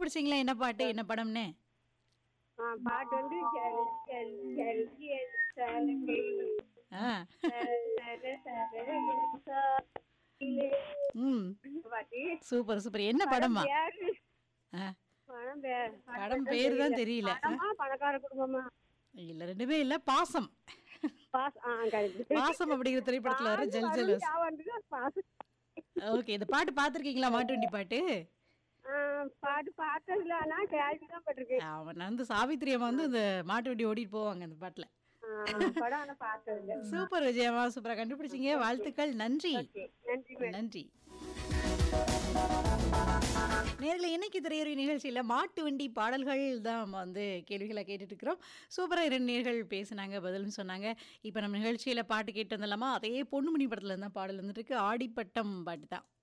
கண்டுபிடிச்சீங்களா என்ன பாட்டு என்ன படம்னு ஆ, பாட்டு வந்து ஜல் ஜல் ஜல் ஜல் சலங்கை ஆ சர சர சர சாயிலே. ம் இந்த பாட்டு சூப்பர் சூப்பர் என்ன படமா பேரு ஆ படம் பேர் படம் பேர் தான் தெரியல படமா பணக்கார குடும்பமா இல்ல ரெண்டுமே இல்ல பாசம் பாஸ் ஆ கரெக்ட் பாசம் அப்படிங்கிற திரைப்படத்துல வர ஜல் ஜல் பாஸ் ஓகே இந்த பாட்டு பார்த்திருக்கீங்களா மாட்டுவண்டி பாட்டு ஆ, பாட்டு பார்த்ததுல ஆனா கேள்வி தான் பட்டிருக்கு அவன் வந்து சாவித்திரி அம்மா வந்து இந்த மாட்டு வண்டி ஓடிட்டு போவாங்க அந்த பாட்டுல ஆ, படம் ஆனா பார்த்ததில்ல சூப்பர் விஜயம்மா சூப்பரா கண்டுபிடிச்சீங்க வாழ்த்துக்கள் நன்றி ஓகே நன்றி மேடம் நன்றி நேர்களை இன்னைக்கு திரையறி நிகழ்ச்சியில் மாட்டு வண்டி பாடல்கள் தான் நம்ம வந்து கேள்விகளை கேட்டுட்டு இருக்கிறோம் சூப்பராக இரண்டு நேர்கள் பேசினாங்க பதிலும் சொன்னாங்க இப்போ நம்ம நிகழ்ச்சியில் பாட்டு கேட்டு வந்துடலாமா அதே பொண்ணுமணி படத்துல தான் பாடல் வந்துட்டு இருக்கு ஆடிப்பட்டம் பாட்டு தான்